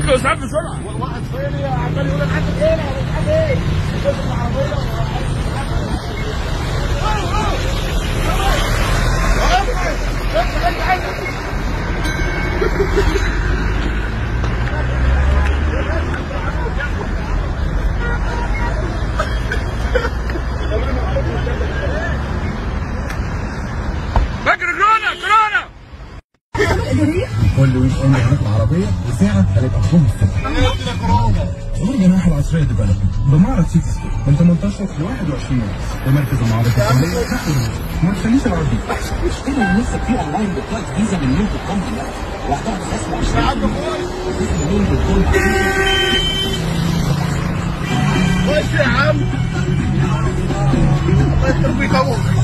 له اسعاف بسرعه واحد فين عمال يقول لك عندك ايه انا مش عارف ايه شوف العربيه فاكر كورونا كورونا كل ويك اند هناك العربيه وساعه هنبقى في الصبح عمر جناح العصريه ديفلوبمنت بمعرض سيتي ستور من 18 ل 21 مارس ومركز المعارض الدوليه تحت الرجل ما تخليش العربيه اشتري لسه في اونلاين بطاقه فيزا من مين دوت كوم دلوقتي وهتاخد خصم 20 اسم مين دوت كوم خش يا عم الله يخرب بيك ابوك